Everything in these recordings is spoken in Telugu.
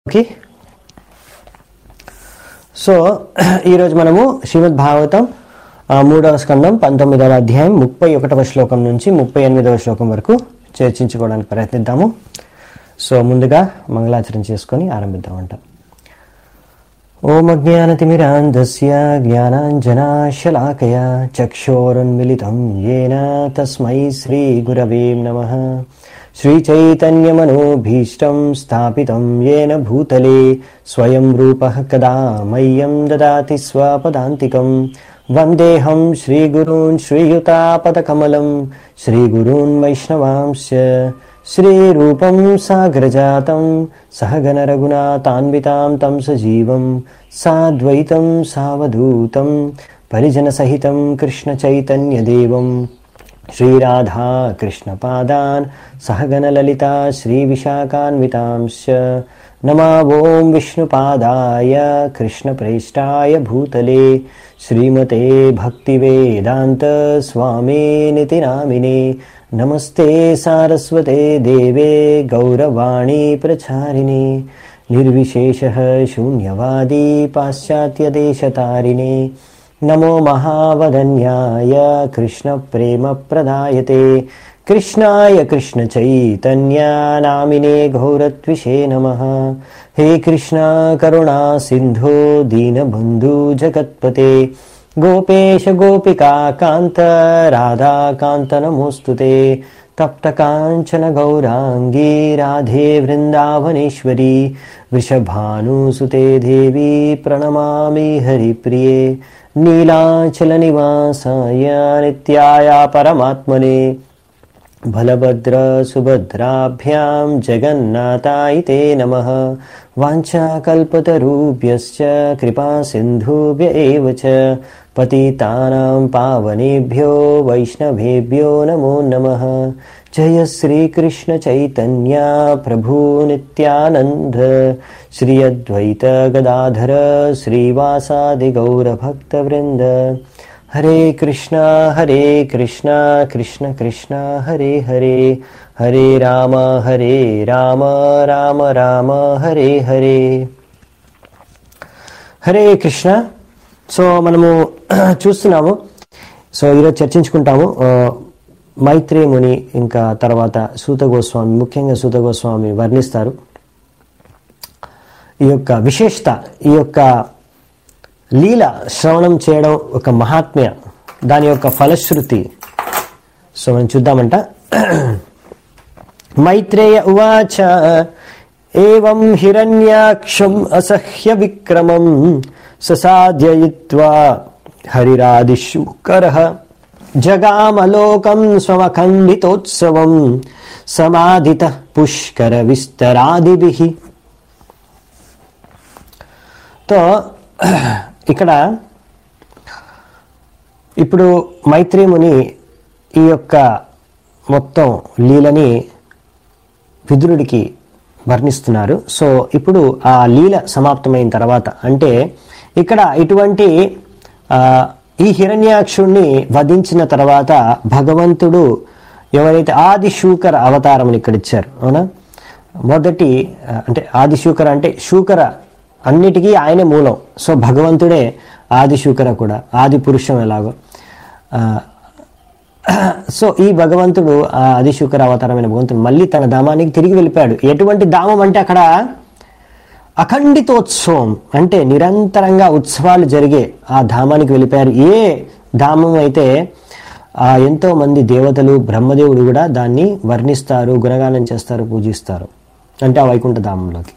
ఓకే సో ఈరోజు మనము శ్రీమద్ భాగవతం ఆ, మూడవ స్కందం పంతొమ్మిదవ అధ్యాయం ముప్పై ఒకటవ శ్లోకం నుంచి ముప్పై ఎనిమిదవ శ్లోకం వరకు చర్చించుకోవడానికి ప్రయత్నిద్దాము సో ముందుగా మంగళాచరణ చేసుకొని ఆరంభిద్దామంట ఓం అజ్ఞానతిమిరాంధస్య జ్ఞానాంజనాశలాకయ చక్షోరున్మిలితం येन తస్మై శ్రీగురవే నమః श्रीचैतन्यमनोभीष्टं स्थापितं येन भूतले स्वयं रूपः कदा मह्यं ददाति स्वपदान्तिकं वन्देऽहं श्रीगुरून् श्रीयुतापदकमलं श्रीगुरून् वैष्णवांश्च श्रीरूपं साग्रजातं सहगणरघुनाथान्वितां तं सजीवं साद्वैतं सावधूतं परिजनसहितं कृष्णचैतन्यदेवं श्रीराधा कृष्णपादान् सहगणललिता श्रीविशाखान्वितांश्च नमा ॐ विष्णुपादाय कृष्णप्रेष्ठाय भूतले श्रीमते भक्तिवेदान्त स्वामिनिति नामिने नमस्ते सारस्वते देवे गौरवाणी प्रचारिणे निर्विशेषः शून्यवादी पाश्चात्यदेशतारिणे नमो महावदन्याय कृष्णप्रेमप्रदायते कृष्णाय कृष्णचैतन्यानामिने घोरत्विषे नमः हे कृष्णा करुणा सिन्धो दीनबन्धु जगत्पते गोपेश गोपिका कान्त राधाकान्त नमोऽस्तु ते तप्तकाञ्चन गौराङ्गी राधे वृन्दावनेश्वरी वृषभानुसुते देवी प्रणमामि हरिप्रिये नीलाचलनिवासाय नित्याय परमात्मने बलभद्रसुभद्राभ्यां जगन्नाथाय ते नमः वाञ्छाकल्पतरुभ्यश्च कृपासिन्धुभ्य एव च पतितानां पावनेभ्यो वैष्णवेभ्यो नमो नमः जय श्रीकृष्णचैतन्या प्रभु नित्यानन्द श्री अद्वैत गदाधर श्रीवासादिगौरभक्तवृन्द हरे कृष्णा हरे कृष्णा कृष्ण कृष्णा हरे हरे हरे राम हरे राम राम राम హరే హరే హరే కృష్ణ సో మనము చూస్తున్నాము సో ఈరోజు చర్చించుకుంటాము ఆ, మైత్రేయ ముని ఇంకా తర్వాత సూత గోస్వామి ముఖ్యంగా సూత గోస్వామి వర్ణిస్తారు ఈ యొక్క విశేషత ఈ యొక్క లీల శ్రవణం చేయడం ఒక మహాత్మ్య దాని యొక్క ఫలశ్రుతి సో మనం చూద్దామంట మైత్రేయ ఉవాచ ఏం హిరణ్యాక్షం అసహ్య విక్రమం ససాధ్యయిత్వా హరిరాదిశుకర జగామలోకం స్వమఖండితోత్సవం సమాధిత పుష్కర విస్తరాదిభిః తో ఇక్కడ ఇప్పుడు మైత్రేముని ఈ యొక్క మొత్తం లీలని విదురుడికి వర్ణిస్తున్నారు సో ఇప్పుడు ఆ లీల సమాప్తమైన తర్వాత అంటే ఇక్కడ ఇటువంటి ఆ, ఈ హిరణ్యాక్షుణ్ణి వధించిన తర్వాత భగవంతుడు ఎవరైతే ఆది శూకర అవతారం ఇక్కడ ఇచ్చారు అవునా మొదటి ఆ, అంటే ఆది శూకర అంటే శూకర అన్నిటికీ ఆయనే మూలం సో భగవంతుడే ఆది శూకర కూడా ఆది పురుషం ఎలాగో ఆ, సో ఈ భగవంతుడు ఆ ఆదిశుకర అవతారమైన భగవంతుడు మళ్ళీ తన ధామానికి తిరిగి వెళ్ళిపోయాడు ఎటువంటి ధామం అంటే అక్కడ అఖండితోత్సవం అంటే నిరంతరంగా ఉత్సవాలు జరిగే ఆ ధామానికి వెళ్ళిపోయారు ఏ ధామం అయితే ఆ ఎంతో మంది దేవతలు బ్రహ్మదేవుడు కూడా దాన్ని వర్ణిస్తారు గుణగానం చేస్తారు పూజిస్తారు అంటే ఆ వైకుంఠ ధామంలోకి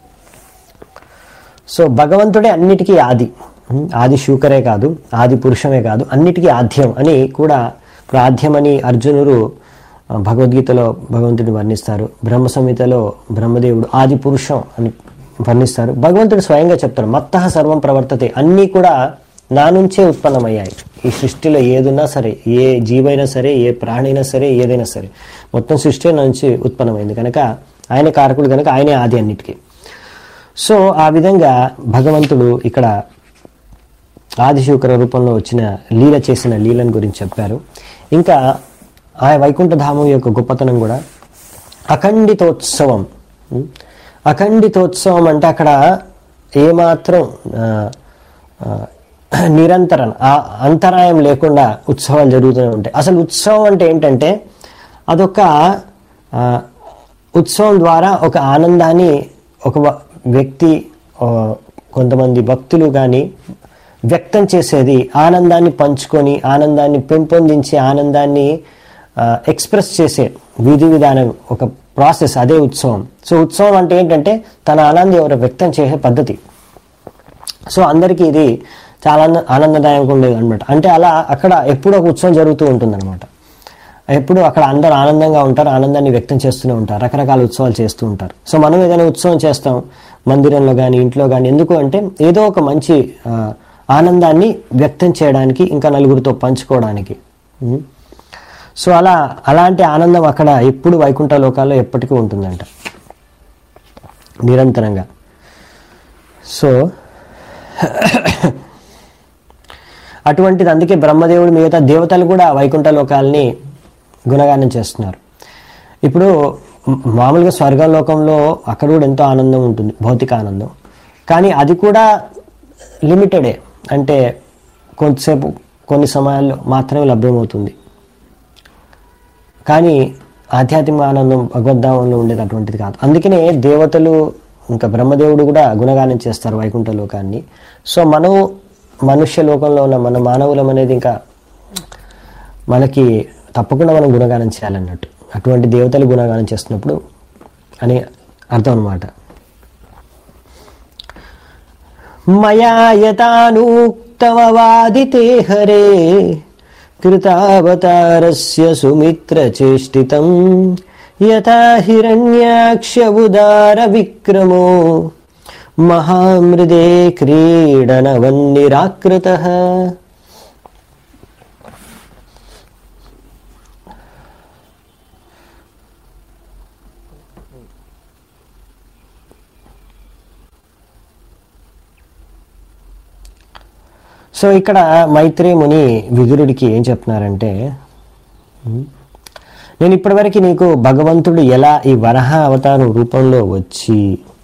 సో భగవంతుడే అన్నిటికీ ఆది ఉం, ఆది శూకరే కాదు ఆది పురుషమే కాదు అన్నిటికీ ఆద్యం అని కూడా ఇప్పుడు ఆద్యం అని అర్జునుడు ఆ, భగవద్గీతలో భగవంతుడిని వర్ణిస్తారు బ్రహ్మ సంహితలో బ్రహ్మదేవుడు ఆది పురుషం అని వర్ణిస్తారు భగవంతుడు స్వయంగా చెప్తాడు మత్త సర్వం ప్రవర్తతే అన్నీ కూడా నా నుంచే ఉత్పన్నమయ్యాయి ఈ సృష్టిలో ఏదున్నా సరే ఏ జీవైనా సరే ఏ ప్రాణైనా సరే ఏదైనా సరే మొత్తం సృష్టి నా నుంచి ఉత్పన్నమైంది కనుక ఆయన కారకుడు కనుక ఆయనే ఆది అన్నిటికీ సో ఆ విధంగా భగవంతుడు ఇక్కడ ఆదిశూకర రూపంలో వచ్చిన లీల చేసిన లీలను గురించి చెప్పారు ఇంకా ఆ వైకుంఠ ధామం యొక్క గొప్పతనం కూడా అఖండితోత్సవం ఉం? అఖండితోత్సవం అంటే అక్కడ ఏమాత్రం ఆ, ఆ, నిరంతరం ఆ అంతరాయం లేకుండా ఉత్సవాలు జరుగుతూనే ఉంటాయి అసలు ఉత్సవం అంటే ఏంటంటే అదొక ఆ, ఉత్సవం ద్వారా ఒక ఆనందాన్ని ఒక వ- వ్యక్తి ఆ, కొంతమంది భక్తులు కానీ వ్యక్తం చేసేది ఆనందాన్ని పంచుకొని ఆనందాన్ని పెంపొందించి ఆనందాన్ని ఎక్స్ప్రెస్ చేసే విధి విధానం ఒక ప్రాసెస్ అదే ఉత్సవం సో ఉత్సవం అంటే ఏంటంటే తన ఆనందం ఎవరు వ్యక్తం చేసే పద్ధతి సో అందరికీ ఇది చాలా ఆనంద- ఆనందదాయకంగా ఉండేది అనమాట అంటే అలా అక్కడ ఎప్పుడూ ఒక ఉత్సవం జరుగుతూ ఉంటుందన్నమాట ఎప్పుడు అక్కడ అందరూ ఆనందంగా ఉంటారు ఆనందాన్ని వ్యక్తం చేస్తూనే ఉంటారు రకరకాల ఉత్సవాలు చేస్తూ ఉంటారు సో మనం ఏదైనా ఉత్సవం చేస్తాం మందిరంలో కానీ ఇంట్లో కానీ ఎందుకు అంటే ఏదో ఒక మంచి ఆ, ఆనందాన్ని వ్యక్తం చేయడానికి ఇంకా నలుగురితో పంచుకోవడానికి ఉం? సో అలా అలాంటి ఆనందం అక్కడ ఎప్పుడు వైకుంఠ లోకాల్లో ఎప్పటికీ ఉంటుందంట నిరంతరంగా సో అటువంటిది అందుకే బ్రహ్మదేవుడు మిగతా దేవతలు కూడా వైకుంఠ లోకాలని గుణగానం చేస్తున్నారు ఇప్పుడు మ- మామూలుగా స్వర్గలోకంలో అక్కడ కూడా ఎంతో ఆనందం ఉంటుంది భౌతిక ఆనందం కానీ అది కూడా లిమిటెడే అంటే కొంతసేపు కొన్ని సమయాల్లో మాత్రమే లభ్యమవుతుంది కానీ ఆధ్యాత్మిక ఆనందం భగవద్ధామంలో ఉండేది అటువంటిది కాదు అందుకనే దేవతలు ఇంకా బ్రహ్మదేవుడు కూడా గుణగానం చేస్తారు వైకుంఠ లోకాన్ని సో మనం మనుష్య లోకంలో ఉన్న మన మానవులం అనేది ఇంకా మనకి తప్పకుండా మనం గుణగానం చేయాలన్నట్టు అటువంటి దేవతలు గుణగానం చేస్తున్నప్పుడు అని అర్థం అనమాట మయా యతానూక్తమవాదితే హరే కృతావతారస్య సుమిత్రచేష్టితం యథా హిరణ్యాక్షబుదార విక్రమో మహామృదే క్రీడనవన్నిరాకృత సో ఇక్కడ మైత్రి ముని విదురుడికి ఏం చెప్తున్నారంటే ఉమ్, నేను ఇప్పటివరకు నీకు భగవంతుడు ఎలా ఈ వరహ అవతారం రూపంలో వచ్చి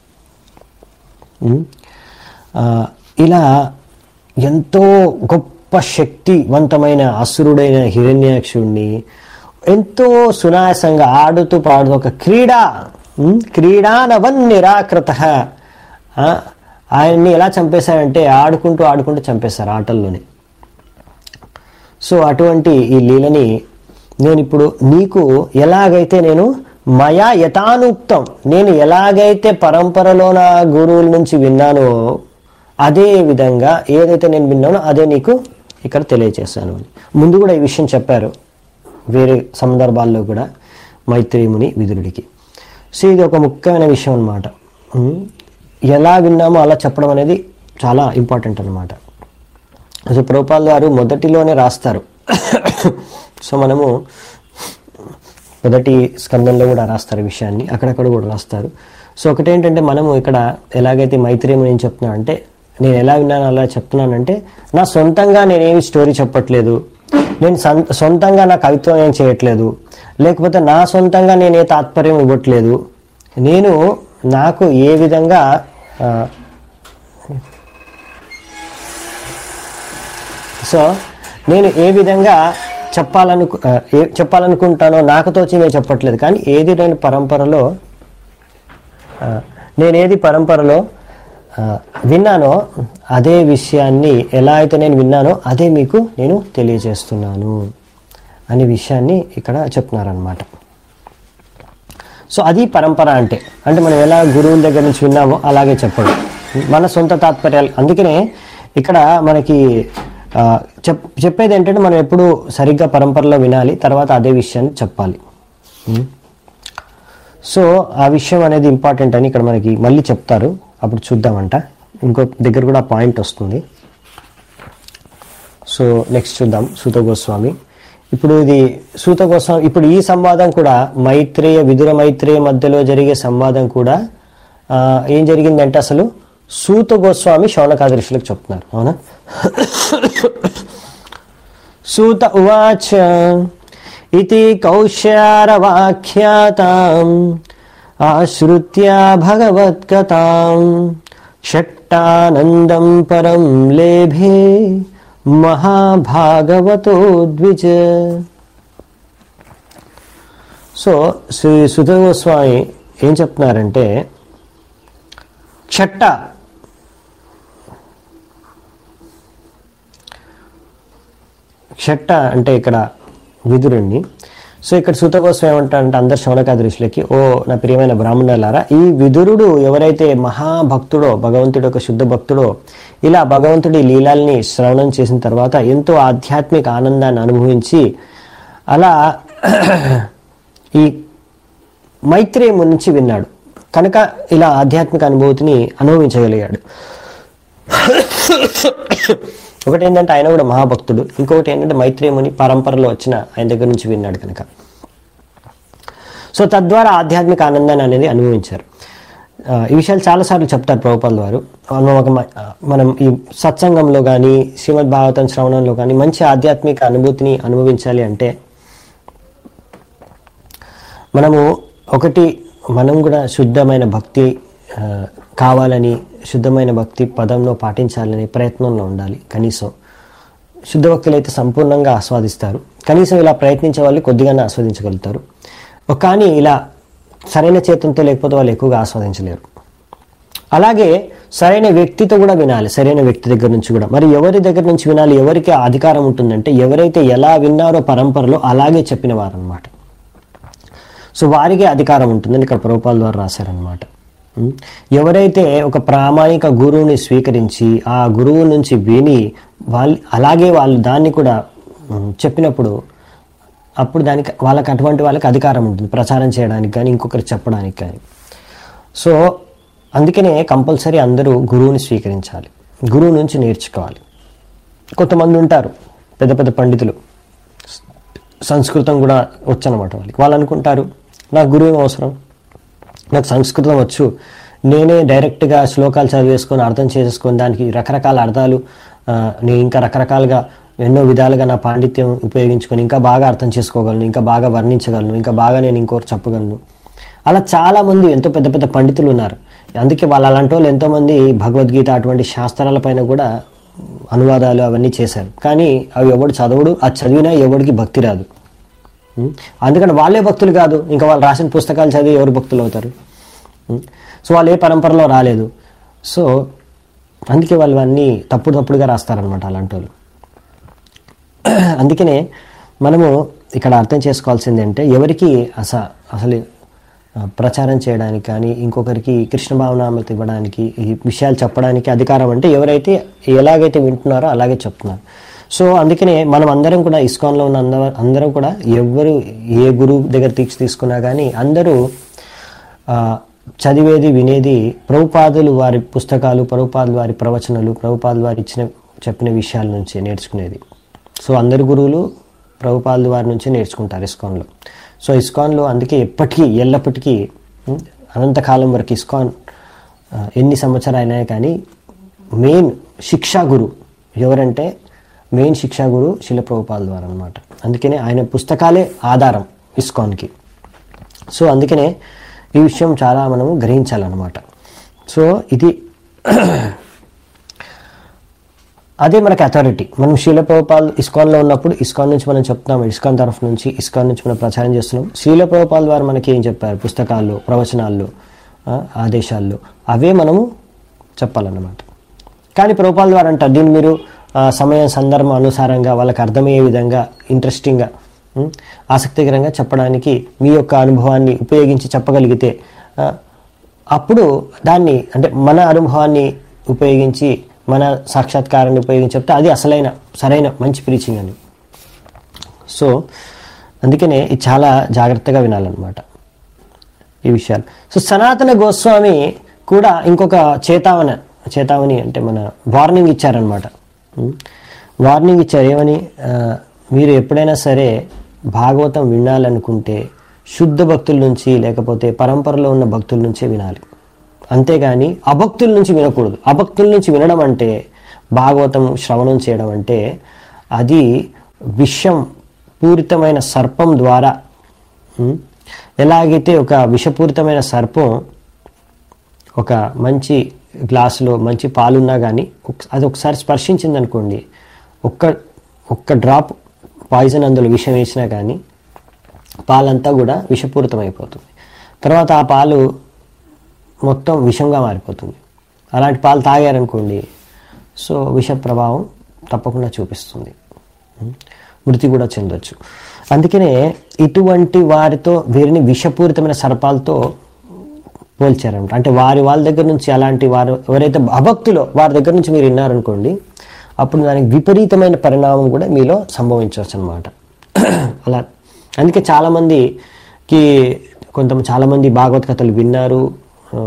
ఉమ్, ఆ, ఇలా ఎంతో గొప్ప శక్తివంతమైన అసురుడైన హిరణ్యాక్షుడిని ఎంతో సునాయాసంగా ఆడుతూ పాడుతూ ఒక క్రీడా ఉమ్, క్రీడానవన్ నిరాకృత ఆయన్ని ఎలా చంపేశారంటే ఆడుకుంటూ ఆడుకుంటూ చంపేశారు ఆటల్లోనే సో అటువంటి ఈ లీలని నేను ఇప్పుడు నీకు ఎలాగైతే నేను మయా యథానుక్తం నేను ఎలాగైతే పరంపరలో నా గురువుల నుంచి విన్నానో అదే విధంగా ఏదైతే నేను విన్నానో అదే నీకు ఇక్కడ తెలియజేశాను అని ముందు కూడా ఈ విషయం చెప్పారు వేరే సందర్భాల్లో కూడా మైత్రేముని విదురుడికి సో ఇది ఒక ముఖ్యమైన విషయం అనమాట ఎలా విన్నామో అలా చెప్పడం అనేది చాలా ఇంపార్టెంట్ అనమాట సో ప్రభుపాల్ గారు మొదటిలోనే రాస్తారు సో మనము మొదటి స్కందంలో కూడా రాస్తారు ఈ విషయాన్ని అక్కడక్కడ కూడా రాస్తారు సో ఒకటేంటంటే మనము ఇక్కడ ఎలాగైతే మైత్రేయుని ఏం చెప్తున్నా అంటే నేను ఎలా విన్నాను అలా చెప్తున్నానంటే నా సొంతంగా నేనేమి స్టోరీ చెప్పట్లేదు నేను సొం- సొంతంగా నా కవిత్వం ఏం చేయట్లేదు లేకపోతే నా సొంతంగా నేను ఏ తాత్పర్యం ఇవ్వట్లేదు నేను నాకు ఏ విధంగా ఆ, సో నేను ఏ విధంగా చెప్పాలను ఏ చెప్పాలనుకుంటానో నాకు తోచి నేను చెప్పట్లేదు కానీ ఏది నేను పరంపరలో ఆ, నేనేది పరంపరలో ఆ, విన్నానో అదే విషయాన్ని ఎలా అయితే నేను విన్నానో అదే మీకు నేను తెలియజేస్తున్నాను అనే విషయాన్ని ఇక్కడ చెప్తున్నారనమాట సో అది పరంపర అంటే అంటే మనం ఎలా గురువుల దగ్గర నుంచి విన్నామో అలాగే చెప్పడం మన సొంత తాత్పర్యాలు అందుకనే ఇక్కడ మనకి ఆ, చెప్ చెప్పేది ఏంటంటే మనం ఎప్పుడు సరిగ్గా పరంపరలో వినాలి తర్వాత అదే విషయాన్ని చెప్పాలి ఉం? సో ఆ విషయం అనేది ఇంపార్టెంట్ అని ఇక్కడ మనకి మళ్ళీ చెప్తారు అప్పుడు చూద్దామంట ఇంకో దగ్గర కూడా పాయింట్ వస్తుంది సో నెక్స్ట్ చూద్దాం సూత గోస్వామి ఇప్పుడు ఇది సూత గోస్వామి ఇప్పుడు ఈ సంవాదం కూడా మైత్రేయ విదుర మైత్రేయ మధ్యలో జరిగే సంవాదం కూడా ఆ, ఏం జరిగిందంటే అసలు సూత గోస్వామి శౌనకాదృష్యులకు చెప్తున్నారు అవునా సూత ఉవాచ ఇది కౌశ్యారవాఖ్యాతాం ఆశ్రుత్య భగవద్గతాం షట్టానందం పరం లేభే మహాభాగవతో ద్విజ సో శ్రీ సుధ గోస్వామి ఏం చెప్తున్నారంటే ఛట్ట క్షట్ట అంటే ఇక్కడ విదురుణ్ణి సో ఇక్కడ సూత కోసం ఏమంటారంటే అందరు శౌనకాది ఋషులకి ఓ నా ప్రియమైన బ్రాహ్మణులారా ఈ విదురుడు ఎవరైతే మహాభక్తుడో భగవంతుడి యొక్క శుద్ధ భక్తుడో ఇలా భగవంతుడి లీలాల్ని శ్రవణం చేసిన తర్వాత ఎంతో ఆధ్యాత్మిక ఆనందాన్ని అనుభవించి అలా ఈ మైత్రేయము నుంచి విన్నాడు కనుక ఇలా ఆధ్యాత్మిక అనుభూతిని అనుభవించగలిగాడు ఒకటి ఏంటంటే ఆయన కూడా మహాభక్తుడు ఇంకొకటి ఏంటంటే మైత్రేయముని పరంపరలో వచ్చిన ఆయన దగ్గర నుంచి విన్నాడు కనుక సో తద్వారా ఆధ్యాత్మిక ఆనందాన్ని అనేది అనుభవించారు ఆ, ఈ విషయాలు చాలాసార్లు చెప్తారు ప్రభుపాల్ వారు మనం ఒక మ- ఆ, మనం ఈ సత్సంగంలో కానీ శ్రీమద్ భాగవతం శ్రవణంలో కానీ మంచి ఆధ్యాత్మిక అనుభూతిని అనుభవించాలి అంటే మనము ఒకటి మనం కూడా శుద్ధమైన భక్తి ఆ, కావాలని శుద్ధమైన భక్తి పదంలో పాటించాలని ప్రయత్నంలో ఉండాలి కనీసం శుద్ధ భక్తులు అయితే సంపూర్ణంగా ఆస్వాదిస్తారు కనీసం ఇలా ప్రయత్నించే వాళ్ళు కొద్దిగానే ఆస్వాదించగలుగుతారు ఒక కానీ ఇలా సరైన చేతంతో లేకపోతే వాళ్ళు ఎక్కువగా ఆస్వాదించలేరు అలాగే సరైన వ్యక్తితో కూడా వినాలి సరైన వ్యక్తి దగ్గర నుంచి కూడా మరి ఎవరి దగ్గర నుంచి వినాలి ఎవరికి ఆ అధికారం ఉంటుందంటే ఎవరైతే ఎలా విన్నారో పరంపరలో అలాగే చెప్పిన వారనమాట సో వారికి అధికారం ఉంటుందని ఇక్కడ ప్రభుపాల ద్వారా రాశారనమాట ఉం? ఎవరైతే ఒక ప్రామాణిక గురువుని స్వీకరించి ఆ గురువు నుంచి విని వాళ్ళు అలాగే వాళ్ళు దాన్ని కూడా ఉం, చెప్పినప్పుడు అప్పుడు దానికి వాళ్ళకి అటువంటి వాళ్ళకి అధికారం ఉంటుంది ప్రచారం చేయడానికి కానీ ఇంకొకరు చెప్పడానికి కానీ సో అందుకనే కంపల్సరీ అందరూ గురువుని స్వీకరించాలి గురువు నుంచి నేర్చుకోవాలి కొంతమంది ఉంటారు పెద్ద పెద్ద పండితులు సంస్కృతం కూడా వచ్చనమాట వాళ్ళకి వాళ్ళు అనుకుంటారు నాకు గురువు అవసరం నాకు సంస్కృతం వచ్చు నేనే డైరెక్ట్గా శ్లోకాలు చదివేసుకొని అర్థం చేసేసుకొని దానికి రకరకాల అర్థాలు ఆ, నేను ఇంకా రకరకాలుగా ఎన్నో విధాలుగా నా పాండిత్యం ఉపయోగించుకొని ఇంకా బాగా అర్థం చేసుకోగలను ఇంకా బాగా వర్ణించగలను ఇంకా బాగా నేను ఇంకోటి చెప్పగలను అలా చాలా మంది ఎంతో పెద్ద పెద్ద పండితులు ఉన్నారు అందుకే వాళ్ళు అలాంటి వాళ్ళు ఎంతోమంది భగవద్గీత అటువంటి శాస్త్రాల పైన కూడా అనువాదాలు అవన్నీ చేశారు కానీ అవి ఎవడు చదవడు అది చదివినా ఎవడికి భక్తి రాదు ఉం? అందుకని వాళ్ళే భక్తులు కాదు ఇంకా వాళ్ళు రాసిన పుస్తకాలు చదివి ఎవరు భక్తులు అవుతారు ఉం? సో వాళ్ళు ఏ పరంపరలో రాలేదు సో అందుకే వాళ్ళు అన్నీ తప్పుడు తప్పుడుగా రాస్తారనమాట అలాంటి వాళ్ళు అందుకనే మనము ఇక్కడ అర్థం చేసుకోవాల్సింది అంటే ఎవరికి అస అసలు ఆ, ప్రచారం చేయడానికి కానీ ఇంకొకరికి కృష్ణ భావనామతి ఇవ్వడానికి ఈ విషయాలు చెప్పడానికి అధికారం అంటే ఎవరైతే ఎలాగైతే వింటున్నారో అలాగే చెప్తున్నారు సో అందుకనే మనం అందరం కూడా ఇస్కాన్లో ఉన్న అంద అందరం కూడా ఎవరు ఏ గురువు దగ్గర తీర్చి తీసుకున్నా కానీ అందరూ ఆ, చదివేది వినేది ప్రభుపాదులు వారి పుస్తకాలు ప్రభుపాదులు వారి ప్రవచనాలు ప్రభుపాదులు వారి ఇచ్చిన చెప్పిన విషయాల నుంచి నేర్చుకునేది సో అందరి గురువులు ప్రభుపాదులు వారి నుంచి నేర్చుకుంటారు ఇస్కాన్లో సో ఇస్కాన్లో అందుకే ఎప్పటికీ ఎల్లప్పటికీ ఉం, అనంతకాలం వరకు ఇస్కాన్ ఆ, ఎన్ని సంవత్సరాలు అయినా కానీ మెయిన్ శిక్షా గురు ఎవరంటే మెయిన్ శిక్షా గురు శిల ప్రభుపాల్ ద్వారా అనమాట అందుకనే ఆయన పుస్తకాలే ఆధారం ఇస్కాన్కి సో అందుకనే ఈ విషయం చాలా మనము గ్రహించాలన్నమాట సో ఇది అదే మనకి అథారిటీ మనం శీల ప్రభుపాల్ ఇస్కాన్లో ఉన్నప్పుడు ఇస్కాన్ నుంచి మనం చెప్తున్నాం ఇస్కాన్ తరఫు నుంచి ఇస్కాన్ నుంచి మనం ప్రచారం చేస్తున్నాం శీల ప్రభుపాల్ వారు మనకి ఏం చెప్పారు పుస్తకాల్లో ప్రవచనాల్లో ఆ, ఆదేశాల్లో అవే మనము చెప్పాలన్నమాట కానీ ప్రభుపాల్ వారు అంటారు దీన్ని మీరు ఆ, సమయం సందర్భం అనుసారంగా వాళ్ళకి అర్థమయ్యే విధంగా ఇంట్రెస్టింగ్గా ఉం, ఆసక్తికరంగా చెప్పడానికి మీ యొక్క అనుభవాన్ని ఉపయోగించి చెప్పగలిగితే ఆ, అప్పుడు దాన్ని అంటే మన అనుభవాన్ని ఉపయోగించి మన సాక్షాత్కారాన్ని ఉపయోగించి చెప్తే అది అసలైన సరైన మంచి ప్రీచింగ్ అని సో అందుకనే ఇది చాలా జాగ్రత్తగా వినాలన్నమాట ఈ విషయాలు సో సనాతన గోస్వామి కూడా ఇంకొక చేతావన చేతావని అంటే మన వార్నింగ్ ఇచ్చారనమాట వార్నింగ్ ఇచ్చారు ఏమని ఆ, మీరు ఎప్పుడైనా సరే భాగవతం వినాలనుకుంటే శుద్ధ భక్తుల నుంచి లేకపోతే పరంపరలో ఉన్న భక్తుల నుంచే వినాలి అంతేగాని అభక్తుల నుంచి వినకూడదు అభక్తుల నుంచి వినడం అంటే భాగవతం శ్రవణం చేయడం అంటే అది విషం పూరితమైన సర్పం ద్వారా ఉం, ఎలాగైతే ఒక విషపూరితమైన సర్పం ఒక మంచి గ్లాసులో మంచి పాలున్నా కానీ అది ఒకసారి స్పర్శించింది అనుకోండి ఒక్క ఒక్క డ్రాప్ పాయిజన్ అందులో విషం వేసినా కానీ పాలంతా కూడా విషపూరితమైపోతుంది తర్వాత ఆ పాలు మొత్తం విషంగా మారిపోతుంది అలాంటి పాలు తాగారనుకోండి సో విష ప్రభావం తప్పకుండా చూపిస్తుంది మృతి కూడా చెందొచ్చు అందుకనే ఇటువంటి వారితో వీరిని విషపూరితమైన సర్పాలతో పోల్చారనమాట అంటే వారి వాళ్ళ దగ్గర నుంచి అలాంటి వారు ఎవరైతే అభక్తులో వారి దగ్గర నుంచి మీరు విన్నారనుకోండి అప్పుడు దానికి విపరీతమైన పరిణామం కూడా మీలో సంభవించవచ్చు అనమాట అలా అందుకే చాలామందికి కొంత చాలామంది భాగవత కథలు విన్నారు ఆ,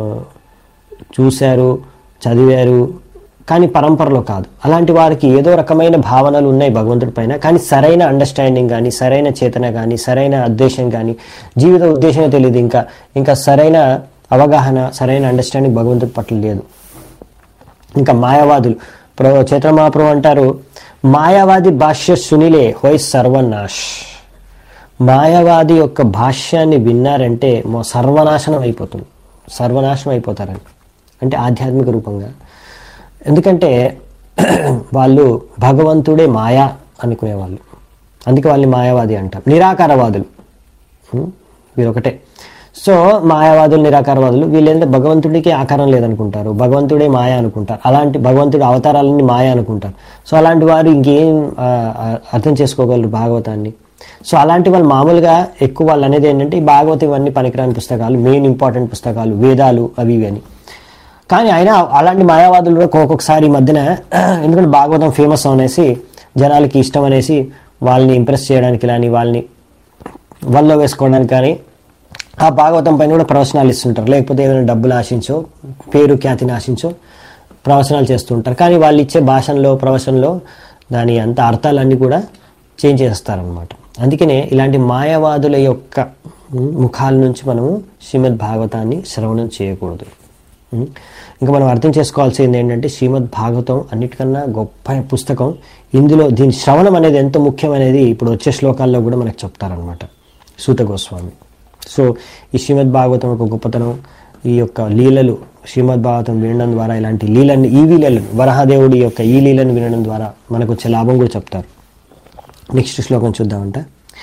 చూశారు చదివారు కానీ పరంపరలో కాదు అలాంటి వారికి ఏదో రకమైన భావనలు ఉన్నాయి భగవంతుడి పైన కానీ సరైన అండర్స్టాండింగ్ కానీ సరైన చేతన కానీ సరైన ఉద్దేశం కానీ జీవిత ఉద్దేశమే తెలియదు ఇంకా ఇంకా సరైన అవగాహన సరైన అండర్స్టాండింగ్ భగవంతుడి పట్ల లేదు ఇంకా మాయావాదులు ప్రభు చైత్రమహాప్రభు అంటారు మాయావాది భాష్య సునిలే హోయ్ సర్వనాష్ మాయావాది యొక్క భాష్యాన్ని విన్నారంటే మో సర్వనాశనం అయిపోతుంది సర్వనాశనం అయిపోతారని అంటే ఆధ్యాత్మిక రూపంగా ఎందుకంటే వాళ్ళు భగవంతుడే మాయా అనుకునేవాళ్ళు అందుకే వాళ్ళని మాయావాది అంటాం నిరాకారవాదులు ఉం? వీరొకటే సో మాయావాదులు నిరాకారవాదులు వీళ్ళేంటే భగవంతుడికి ఆకారం లేదనుకుంటారు భగవంతుడే మాయ అనుకుంటారు అలాంటి భగవంతుడి అవతారాలన్నీ మాయ అనుకుంటారు సో అలాంటి వారు ఇంకేం ఆ, ఆ, అర్థం చేసుకోగలరు భాగవతాన్ని సో అలాంటి వాళ్ళు మామూలుగా ఎక్కువ వాళ్ళు అనేది ఏంటంటే ఈ భాగవతం ఇవన్నీ పనికిరాని పుస్తకాలు మెయిన్ ఇంపార్టెంట్ పుస్తకాలు వేదాలు అవి ఇవి అని కానీ అయినా అలాంటి మాయావాదులు కూడా ఒక్కొక్కసారి ఈ మధ్యన ఎందుకంటే భాగవతం ఫేమస్ అనేసి జనాలకి ఇష్టం అనేసి వాళ్ళని ఇంప్రెస్ చేయడానికి కానీ వాళ్ళని వల్ల వేసుకోవడానికి కానీ ఆ భాగవతం పైన కూడా ప్రవచనాలు ఇస్తుంటారు లేకపోతే ఏదైనా డబ్బులు ఆశించో పేరు ఖ్యాతిని ఆశించో ప్రవచనాలు చేస్తుంటారు కానీ వాళ్ళు ఇచ్చే భాషల్లో ప్రవచనంలో దాని అంత అర్థాలన్నీ కూడా చేంజ్ చేస్తారనమాట అందుకనే ఇలాంటి మాయావాదుల యొక్క ఉమ్, ముఖాల నుంచి మనము శ్రీమద్ భాగవతాన్ని శ్రవణం చేయకూడదు ఉమ్, ఇంకా మనం అర్థం చేసుకోవాల్సింది ఏంటంటే శ్రీమద్ భాగవతం అన్నిటికన్నా గొప్ప పుస్తకం ఇందులో దీని శ్రవణం అనేది ఎంత ముఖ్యమనేది ఇప్పుడు వచ్చే శ్లోకాల్లో కూడా మనకు చెప్తారనమాట సూత గోస్వామి సో ఈ శ్రీమద్ భాగవతం యొక్క గొప్పతనం ఈ యొక్క లీలలు శ్రీమద్ భాగవతం వినడం ద్వారా ఇలాంటి లీలని ఈ లీలలు వరహదేవుడి యొక్క ఈ లీలను వినడం ద్వారా మనకు వచ్చే లాభం కూడా చెప్తారు నెక్స్ట్ శ్లోకం చూద్దామంట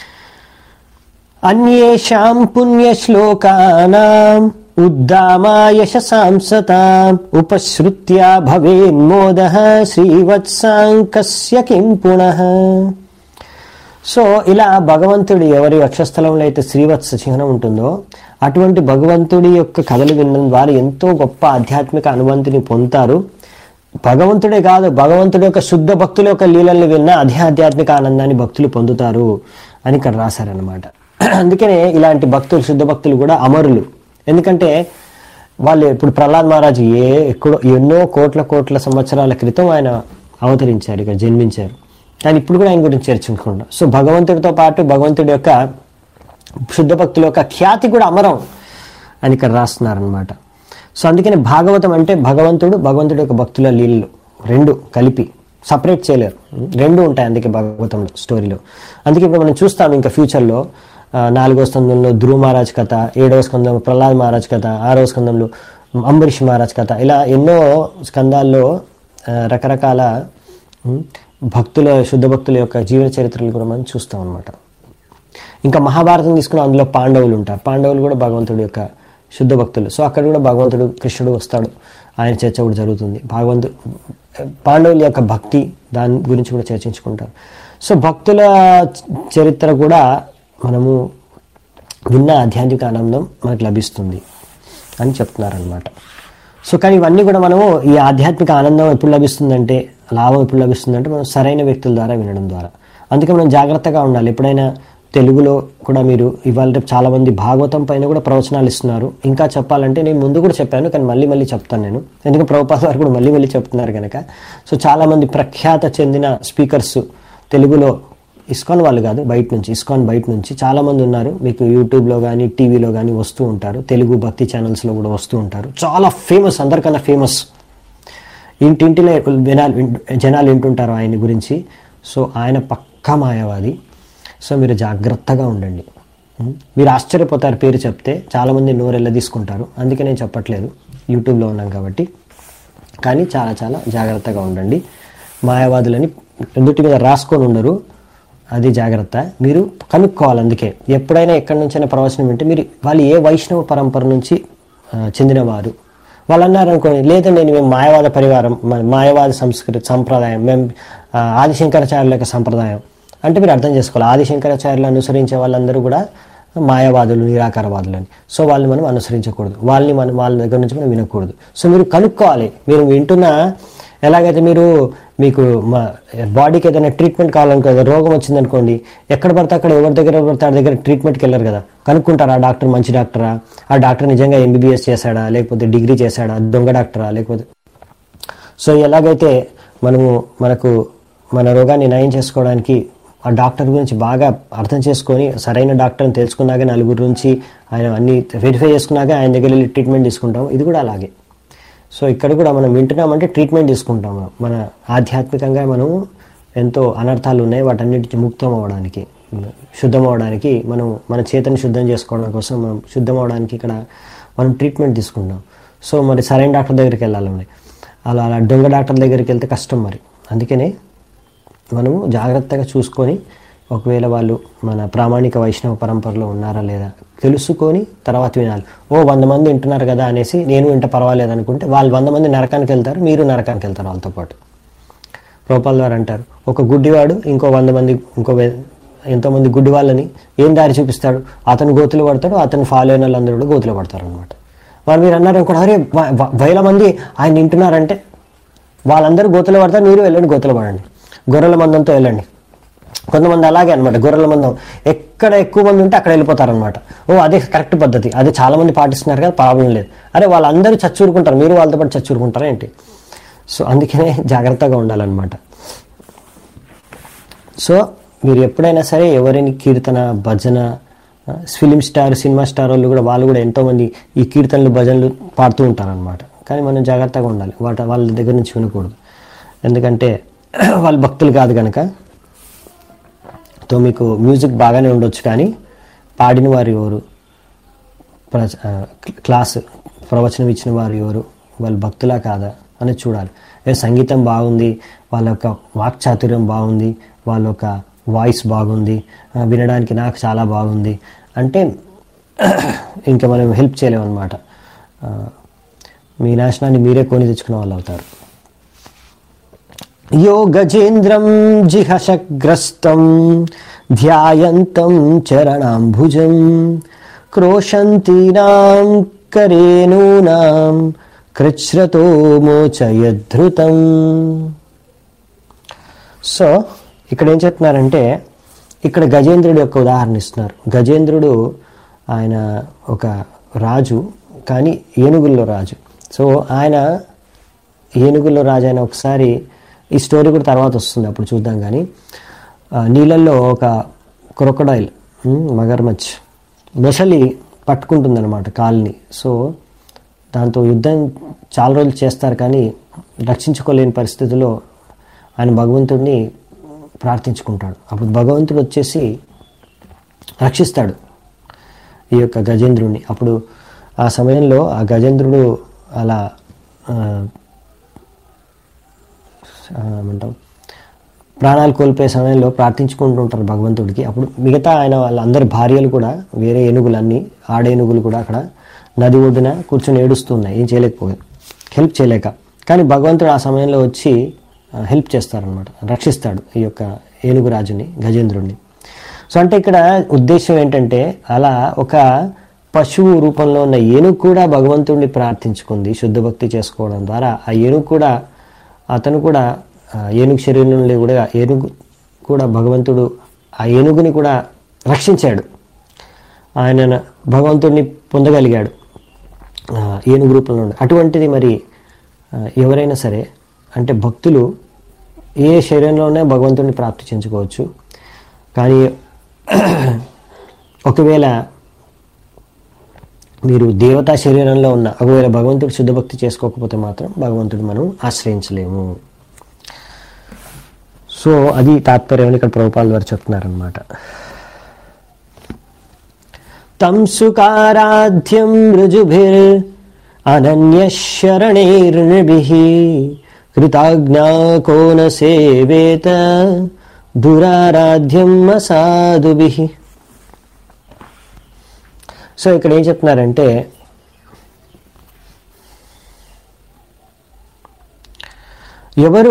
అన్యేషాం పుణ్యశ్లోకానాం ఉద్దామాయశసాం సతాం ఉపశ్రుత్య భవేన్మోద శ్రీవత్సాంకస్య కిం పునః సో ఇలా భగవంతుడి ఎవరి వక్షస్థలంలో అయితే శ్రీవత్స చిహ్నం ఉంటుందో అటువంటి భగవంతుడి యొక్క కథలు వినడం ద్వారా ఎంతో గొప్ప ఆధ్యాత్మిక అనుభూతిని పొందుతారు భగవంతుడే కాదు భగవంతుడి యొక్క శుద్ధ భక్తుల యొక్క లీలల్ని విన్న అదే ఆధ్యాత్మిక ఆనందాన్ని భక్తులు పొందుతారు అని ఇక్కడ రాశారనమాట అందుకనే ఇలాంటి భక్తులు శుద్ధ భక్తులు కూడా అమరులు ఎందుకంటే వాళ్ళు ఇప్పుడు ప్రహ్లాద్ మహారాజు ఏ ఎక్కడో ఎన్నో కోట్ల కోట్ల సంవత్సరాల క్రితం ఆయన అవతరించారు ఇక్కడ జన్మించారు కానీ ఇప్పుడు కూడా ఆయన గురించి చర్చించకుండా సో భగవంతుడితో పాటు భగవంతుడి యొక్క శుద్ధ భక్తుల యొక్క ఖ్యాతి కూడా అమరం అని ఇక్కడ రాస్తున్నారనమాట సో అందుకని భాగవతం అంటే భగవంతుడు భగవంతుడి యొక్క భక్తుల లీలలు రెండు కలిపి సపరేట్ చేయలేరు రెండు ఉంటాయి అందుకే భగవతంలో స్టోరీలో అందుకే ఇప్పుడు మనం చూస్తాం ఇంకా ఫ్యూచర్లో ఆ, నాలుగో స్కందంలో ధ్రువ మహారాజ్ కథ ఏడవ స్కందంలో ప్రహ్లాద్ మహారాజ్ కథ ఆరవ స్కందంలో అంబరీష్ మహారాజ్ కథ ఇలా ఎన్నో స్కందాల్లో ఆ, రకరకాల ఉమ్, భక్తుల శుద్ధ భక్తుల యొక్క జీవన చరిత్రలు కూడా మనం చూస్తాం అనమాట ఇంకా మహాభారతం తీసుకున్న అందులో పాండవులు ఉంటారు పాండవులు కూడా భగవంతుడి యొక్క శుద్ధ భక్తులు సో అక్కడ కూడా భగవంతుడు కృష్ణుడు వస్తాడు ఆయన చర్చ కూడా జరుగుతుంది భగవంతు పాండవుల యొక్క భక్తి దాని గురించి కూడా చర్చించుకుంటారు సో భక్తుల చరిత్ర కూడా మనము విన్న ఆధ్యాత్మిక ఆనందం మనకు లభిస్తుంది అని చెప్తున్నారనమాట సో కానీ ఇవన్నీ కూడా మనము ఈ ఆధ్యాత్మిక ఆనందం ఎప్పుడు లభిస్తుందంటే లాభం ఎప్పుడు లభిస్తుందంటే మనం సరైన వ్యక్తుల ద్వారా వినడం ద్వారా అందుకే మనం జాగ్రత్తగా ఉండాలి ఎప్పుడైనా తెలుగులో కూడా మీరు ఇవాళ రేపు చాలా మంది భాగవతం పైన కూడా ప్రవచనాలు ఇస్తున్నారు ఇంకా చెప్పాలంటే నేను ముందు కూడా చెప్పాను కానీ మళ్ళీ మళ్ళీ చెప్తాను నేను ఎందుకంటే ప్రభుపాద వారు కూడా మళ్ళీ మళ్ళీ చెప్తున్నారు కనుక సో చాలా మంది ప్రఖ్యాత చెందిన స్పీకర్స్ తెలుగులో ఇస్కాన్ వాళ్ళు కాదు బయట నుంచి ఇస్కాన్ బయట నుంచి చాలా మంది ఉన్నారు మీకు యూట్యూబ్లో కానీ టీవీలో కానీ వస్తూ ఉంటారు తెలుగు భక్తి ఛానల్స్లో కూడా వస్తూ ఉంటారు చాలా ఫేమస్ అందరికన్నా ఫేమస్ ఇంటింటిలో వినాలి వింటు- జనాలు వింటుంటారు ఆయన గురించి సో ఆయన పక్కా మాయావాది సో మీరు జాగ్రత్తగా ఉండండి ఉం? మీరు ఆశ్చర్యపోతారు పేరు చెప్తే చాలామంది నోరెళ్ళ తీసుకుంటారు అందుకే నేను చెప్పట్లేదు యూట్యూబ్లో ఉన్నాం కాబట్టి కానీ చాలా చాలా జాగ్రత్తగా ఉండండి మాయావాదులని ఎదుటి మీద రాసుకొని ఉండరు అది జాగ్రత్త మీరు కనుక్కోవాలి అందుకే ఎప్పుడైనా ఎక్కడి నుంచైనా ప్రవచనం వింటే మీరు వాళ్ళు ఏ వైష్ణవ పరంపర నుంచి ఆ, చెందినవారు వాళ్ళు అన్నారు అనుకోండి లేదండి మేము మాయవాద పరివారం మ- మాయవాద సంస్కృతి సంప్రదాయం మేము ఆ, ఆదిశంకరాచార్యుల యొక్క సంప్రదాయం అంటే మీరు అర్థం చేసుకోవాలి ఆదిశంకరాచార్యులు అనుసరించే వాళ్ళందరూ కూడా మాయావాదులు నిరాకారవాదులు అని సో వాళ్ళని మనం అనుసరించకూడదు వాళ్ళని మనం వాళ్ళ దగ్గర నుంచి మనం వినకూడదు సో మీరు కనుక్కోవాలి మీరు వింటున్న ఎలాగైతే మీరు మీకు మా బాడీకి ఏదైనా ట్రీట్మెంట్ కావాలనుకో ఏదో రోగం వచ్చిందనుకోండి ఎక్కడ పడితే అక్కడ ఎవరి దగ్గర పడితే ఆ దగ్గర ట్రీట్మెంట్కి వెళ్ళరు కదా కనుక్కుంటారా ఆ డాక్టర్ మంచి డాక్టరా ఆ డాక్టర్ నిజంగా ఎంబీబీఎస్ చేశాడా లేకపోతే డిగ్రీ చేశాడా దొంగ డాక్టరా లేకపోతే సో ఎలాగైతే మనము మనకు మన రోగాన్ని నయం చేసుకోవడానికి ఆ డాక్టర్ గురించి బాగా అర్థం చేసుకొని సరైన డాక్టర్ని తెలుసుకున్నాక నలుగురు నుంచి ఆయన అన్ని వెరిఫై చేసుకున్నాక ఆయన దగ్గర వెళ్ళి ట్రీట్మెంట్ తీసుకుంటాం ఇది కూడా అలాగే సో ఇక్కడ కూడా మనం వింటున్నామంటే ట్రీట్మెంట్ తీసుకుంటాం మనం. మన ఆధ్యాత్మికంగా మనము ఎంతో అనర్థాలు ఉన్నాయి వాటన్నిటికి ముక్తం అవ్వడానికి శుద్ధం అవ్వడానికి మనం మన చేతని శుద్ధం చేసుకోవడం కోసం మనం శుద్ధం అవ్వడానికి ఇక్కడ మనం ట్రీట్మెంట్ తీసుకుంటాం సో మరి సరైన డాక్టర్ దగ్గరికి వెళ్ళాలి మరి. అలా అలా దొంగ డాక్టర్ దగ్గరికి వెళ్తే కష్టం మరి అందుకనే మనము జాగ్రత్తగా చూసుకొని ఒకవేళ వాళ్ళు మన ప్రామాణిక వైష్ణవ పరంపరలో ఉన్నారా లేదా తెలుసుకొని తర్వాత వినాలి ఓ వంద మంది వింటున్నారు కదా అనేసి నేను వింట పర్వాలేదు అనుకుంటే వాళ్ళు వంద మంది నరకానికి వెళ్తారు మీరు నరకానికి వెళ్తారు వాళ్ళతో పాటు రూపాల వారు అంటారు ఒక గుడ్డివాడు ఇంకో వంద మంది ఇంకో వే- ఎంతో మంది గుడ్డి వాళ్ళని ఏం దారి చూపిస్తాడు అతను గోతులు పడతాడు అతను ఫాలో అయిన వాళ్ళందరూ కూడా గోతులు పడతారు అనమాట వాళ్ళు మీరు అన్నారు అనుకోండి అరే వ- వ- వేల మంది ఆయన వింటున్నారంటే వాళ్ళందరూ గోతులు పడతారు మీరు వెళ్ళండి గోతులు పడండి గొర్రెల మందంతో వెళ్ళండి కొంతమంది అలాగే అనమాట గొర్రెల మందం ఎక్కడ ఎక్కువ మంది ఉంటే అక్కడ వెళ్ళిపోతారనమాట ఓ అదే కరెక్ట్ పద్ధతి అది చాలా మంది పాటిస్తున్నారు కదా ప్రాబ్లం లేదు అరే వాళ్ళందరూ చచ్చూరుకుంటారు మీరు వాళ్ళతో పాటు చచ్చూరుకుంటారా ఏంటి సో అందుకనే జాగ్రత్తగా ఉండాలన్నమాట సో మీరు ఎప్పుడైనా సరే ఎవరైనా కీర్తన భజన ఆ, ఫిలిం స్టార్ సినిమా స్టార్ వాళ్ళు కూడా వాళ్ళు కూడా ఎంతోమంది ఈ కీర్తనలు భజనలు పాడుతూ ఉంటారనమాట కానీ మనం జాగ్రత్తగా ఉండాలి వాటి వాళ్ళ దగ్గర నుంచి వినకూడదు ఎందుకంటే వాళ్ళు భక్తులు కాదు కనుక తో మీకు మ్యూజిక్ బాగానే ఉండొచ్చు కానీ పాడిన వారు ఎవరు ప్ర- ఆ, క్లాస్ ప్రవచనం ఇచ్చిన వారు ఎవరు వాళ్ళు భక్తులా కాదా అనేది చూడాలి ఏ సంగీతం బాగుంది వాళ్ళ యొక్క వాక్చాతుర్యం బాగుంది వాళ్ళ యొక్క వాయిస్ బాగుంది ఆ, వినడానికి నాకు చాలా బాగుంది అంటే ఇంకా మనం హెల్ప్ చేయలేము అనమాట మీ నాశనాన్ని మీరే కొని తెచ్చుకున్న వాళ్ళు అవుతారు యో గజేంద్రం జిహశగ్రస్తం ధ్యాయంతం చరణాంభుజం క్రోశంతీనాం కరేణూనాం కృచ్రతో మోచయద్ధృతం సో ఇక్కడ ఏం చెప్తున్నారంటే ఇక్కడ గజేంద్రుడి యొక్క ఉదాహరణ ఇస్తున్నారు గజేంద్రుడు ఆయన ఒక రాజు కానీ ఏనుగుల్లో రాజు సో ఆయన ఏనుగుల్లో రాజు ఆయన ఒకసారి ఈ స్టోరీ కూడా తర్వాత వస్తుంది అప్పుడు చూద్దాం కానీ ఆ, నీళ్ళల్లో ఒక క్రొకడైల్ మగర్మచ్ మొసలి పట్టుకుంటుందన్నమాట కాల్ని సో దాంతో యుద్ధం చాలా రోజులు చేస్తారు కానీ రక్షించుకోలేని పరిస్థితిలో ఆయన భగవంతుడిని ప్రార్థించుకుంటాడు అప్పుడు భగవంతుడు వచ్చేసి రక్షిస్తాడు ఈ యొక్క గజేంద్రుడిని అప్పుడు ఆ సమయంలో ఆ గజేంద్రుడు అలా ఆ, ఆ, ఏమంటాం ప్రాణాలు కోల్పోయే సమయంలో ప్రార్థించుకుంటూ ఉంటారు భగవంతుడికి అప్పుడు మిగతా ఆయన వాళ్ళందరి భార్యలు కూడా వేరే ఏనుగులన్నీ ఆడేనుగులు కూడా అక్కడ నది ఒడ్డున కూర్చొని ఏడుస్తున్నాయి ఏం చేయలేకపోయాయి హెల్ప్ చేయలేక కానీ భగవంతుడు ఆ సమయంలో వచ్చి ఆ, హెల్ప్ చేస్తారనమాట రక్షిస్తాడు ఈ యొక్క ఏనుగు రాజుని గజేంద్రుడిని సో అంటే ఇక్కడ ఉద్దేశం ఏంటంటే అలా ఒక పశువు రూపంలో ఉన్న ఏనుగు కూడా భగవంతుడిని ప్రార్థించుకుంది శుద్ధ భక్తి చేసుకోవడం ద్వారా ఆ ఏనుగు కూడా అతను కూడా ఆ ఏనుగు శరీరంలో కూడా ఏనుగు కూడా భగవంతుడు ఆ ఏనుగుని కూడా రక్షించాడు ఆయన భగవంతుడిని పొందగలిగాడు ఆ, ఏనుగు రూపంలో ఉండి అటువంటిది మరి ఆ, ఎవరైనా సరే అంటే భక్తులు ఏ శరీరంలోనే భగవంతుడిని ప్రాప్తి చెందుకోవచ్చు కానీ ఒకవేళ మీరు దేవతా శరీరంలో ఉన్న ఒకవేళ భగవంతుడు శుద్ధ భక్తి చేసుకోకపోతే మాత్రం భగవంతుడు మనం ఆశ్రయించలేము సో అది తాత్పర్యం అని ఇక్కడ ప్రభుపాల్ వారు చెప్తున్నారనమాట తం సుకారాధ్యం రుజుభిర్ అనన్యశరణైర్నిభిః కృతాజ్ఞా కోన సేవేత దురారాధ్యం అసాధుభిః సో ఇక్కడ ఏం చెప్తున్నారంటే ఎవరు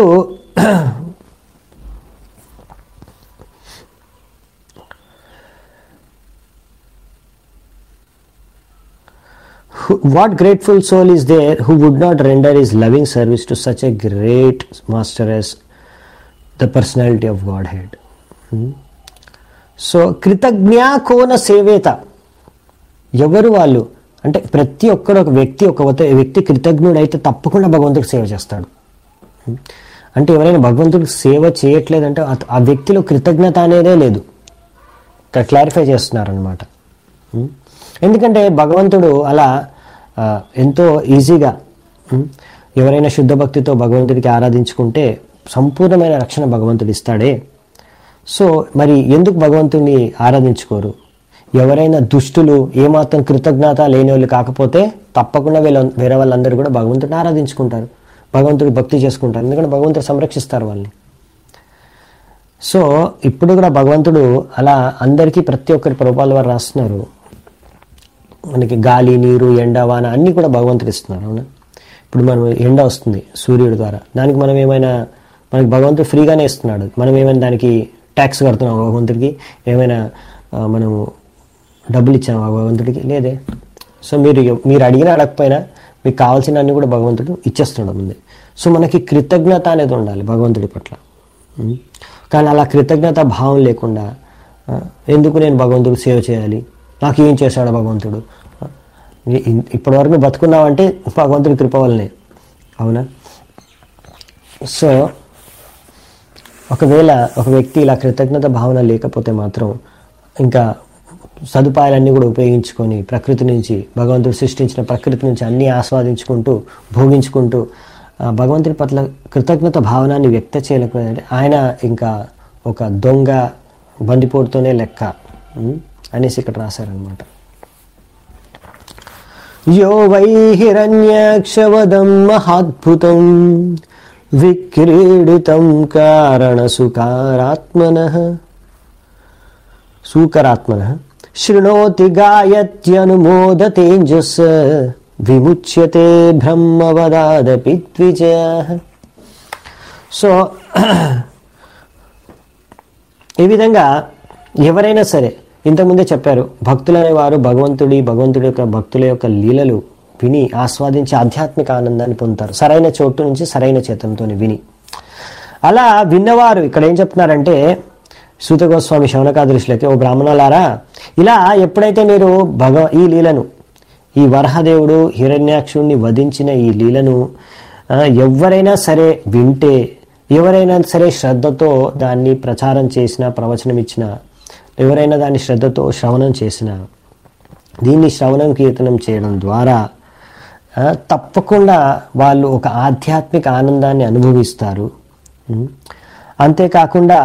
what grateful soul is there who would not render his loving service to such a great master as the personality of Godhead? Hmm? So కృతజ్ఞా కోన సేవేత ఎవరు వాళ్ళు అంటే ప్రతి ఒక్కడు ఒక వ్యక్తి ఒక వత- వ్యక్తి కృతజ్ఞుడైతే తప్పకుండా భగవంతుడికి సేవ చేస్తాడు Hmm? అంటే ఎవరైనా భగవంతుడికి సేవ చేయట్లేదంటే ఆ- ఆ వ్యక్తిలో కృతజ్ఞత అనేదే లేదు ఇక్కడ క్లారిఫై చేస్తున్నారనమాట ఎందుకంటే భగవంతుడు అలా ఆ, ఎంతో ఈజీగా ఉమ్, ఎవరైనా శుద్ధ భక్తితో భగవంతుడికి ఆరాధించుకుంటే సంపూర్ణమైన రక్షణ భగవంతుడు ఇస్తాడే సో మరి ఎందుకు భగవంతుడిని ఆరాధించుకోరు ఎవరైనా దుష్టులు ఏమాత్రం కృతజ్ఞత లేని వాళ్ళు కాకపోతే తప్పకుండా వీళ్ళ వేరే వాళ్ళందరూ కూడా భగవంతుడిని ఆరాధించుకుంటారు భగవంతుడి భక్తి చేసుకుంటారు ఎందుకంటే భగవంతుడు సంరక్షిస్తారు వాళ్ళని సో ఇప్పుడు కూడా భగవంతుడు అలా అందరికీ ప్రతి ఒక్కరి ప్రభుపాల వారు రాస్తున్నారు మనకి గాలి నీరు ఎండ వాన అన్నీ కూడా భగవంతుడు ఇస్తున్నారు అవునా ఇప్పుడు మనం ఎండ వస్తుంది సూర్యుడి ద్వారా దానికి మనం ఏమైనా మనకి భగవంతుడు ఫ్రీగానే ఇస్తున్నాడు మనం ఏమైనా దానికి ట్యాక్స్ కడుతున్నాం భగవంతుడికి ఏమైనా ఆ, మనము డబ్బులు ఇచ్చాము భగవంతుడికి లేదే సో మీరు మీరు అడిగినా అడగకపోయినా మీకు కావాల్సిన అన్ని కూడా భగవంతుడు ఇచ్చేస్తున్నాడు ముందే సో మనకి కృతజ్ఞత అనేది ఉండాలి భగవంతుడి పట్ల ఉం? కానీ అలా కృతజ్ఞత భావం లేకుండా ఆ, ఎందుకు నేను భగవంతుడికి సేవ చేయాలి నాకు ఏం చేశాడు భగవంతుడు ఆ, ఇ- ఇ- ఇప్పటివరకు నువ్వు బతుకున్నావంటే భగవంతుడి కృప వల్లనే అవునా సో ఒకవేళ ఒక వ్యక్తి ఇలా కృతజ్ఞత భావన లేకపోతే మాత్రం ఇంకా సదుపాయాలన్నీ కూడా ఉపయోగించుకొని ప్రకృతి నుంచి భగవంతుడు సృష్టించిన ప్రకృతి నుంచి అన్నీ ఆస్వాదించుకుంటూ భోగించుకుంటూ ఆ భగవంతుడి పట్ల కృతజ్ఞత భావనాన్ని వ్యక్త చేయలేకపోతే ఆయన ఇంకా ఒక దొంగ బందిపోటుతోనే లెక్క ఉం? అనేసి ఇక్కడ రాశారనమాట యో వై హిరణ్యాక్షవదం మహాద్భుతం విక్రీడితం కారణసుకారాత్మన సూకరాత్మన శృణోతి గాయత్యనుమోదతేజస్ విముచ్యతే బ్రహ్మవదాదపి ద్విజ సో ఈ విధంగా ఎవరైనా సరే ఇంతకుముందే చెప్పారు భక్తులు అనేవారు భగవంతుడి భగవంతుడి యొక్క భక్తుల యొక్క లీలలు విని ఆస్వాదించి ఆధ్యాత్మిక ఆనందాన్ని పొందుతారు సరైన చోటు నుంచి సరైన చేతంతో విని అలా విన్నవారు ఇక్కడ ఏం చెప్తున్నారంటే సూత గోస్వామి శౌనకాదృష్టిలోకి ఓ బ్రాహ్మణులారా ఇలా ఎప్పుడైతే మీరు భగ ఈ లీలను ఈ వరహదేవుడు హిరణ్యాక్షుణ్ణి వధించిన ఈ లీలను ఆ, ఎవరైనా సరే వింటే ఎవరైనా సరే శ్రద్ధతో దాన్ని ప్రచారం చేసిన ప్రవచనం ఇచ్చిన ఎవరైనా దాన్ని శ్రద్ధతో శ్రవణం చేసిన దీన్ని శ్రవణం కీర్తనం చేయడం ద్వారా ఆ, తప్పకుండా వాళ్ళు ఒక ఆధ్యాత్మిక ఆనందాన్ని అనుభవిస్తారు ఉం. అంతేకాకుండా